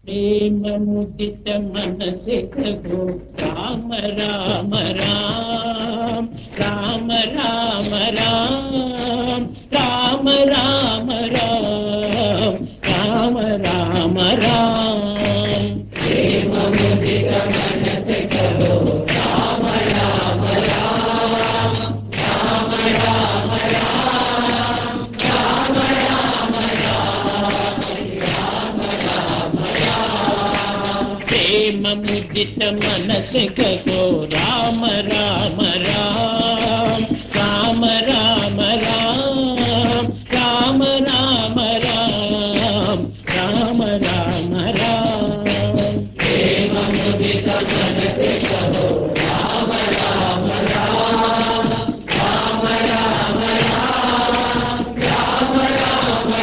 ప్రేమ ముదిత మనసే ప్రభు రామ రామ రామ రామ రామ రామ రామ రామ రామ రామ రామ రామ ప్రేమ ముదిత మనసే ప్రభు రామ రామ రామ రామ రామ రామ రామ రామ ప్రేమ ముదిత మనసె గో రామ రామ రామ రామ రామ రామ రామ రామ రామ రామ రామ రామ ప్రేమ ముదిత మనసె గో రామ రామ రామ రామ రామ రామ రామ రామ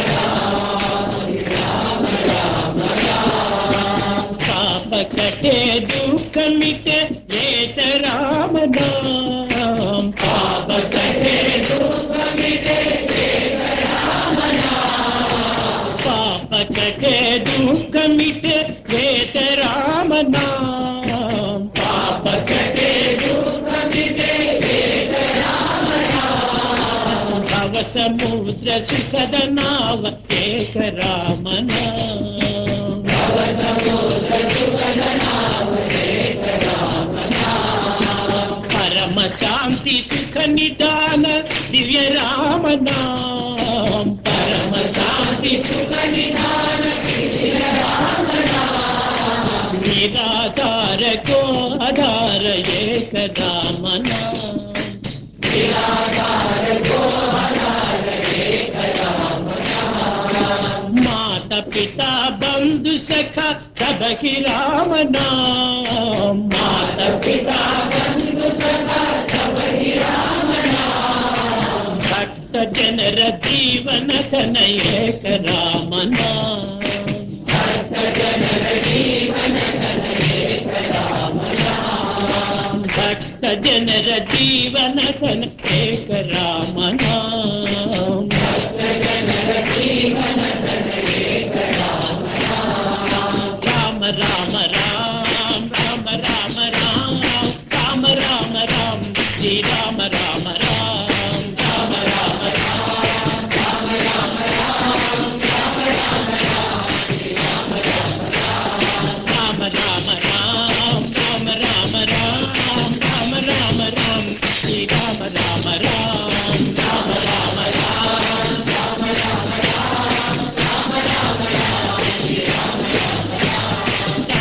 రామ రామ రామ పాప కటే దుఃఖమిటే ఏత రామ నామ పాప కటే దుఃఖమిటే ఏత రామ నామ పాప కటే దుఃఖమిటే ఏత రామ నామ పాప కటే దుఃఖమిటే ఏత రామ నామ భవ సముద్ర సుఖద నావ ఏక రామ నామ భవ సముద్ర సుఖద నావ ఏక రామ నామ పరమ శాంతి సుఖ నిదాన దివ్య రామ నామ పరమ శాంతి సుఖ నిదాన దివ్య రామ నామ నిరాధార కో ఆధార ఏక రామ నామ నిరాధార కో ఆధార ఏక రామ నామ మాత పితా బంధు సఖ సభకి రామ నామ మాత పితా బంధు సఖ సభకి రామ నామ భక్త జనర జీవన తనయేక రామ నామ భక్త జనర జీవన తనయేక రామ నామ భక్త జనర జీవన తన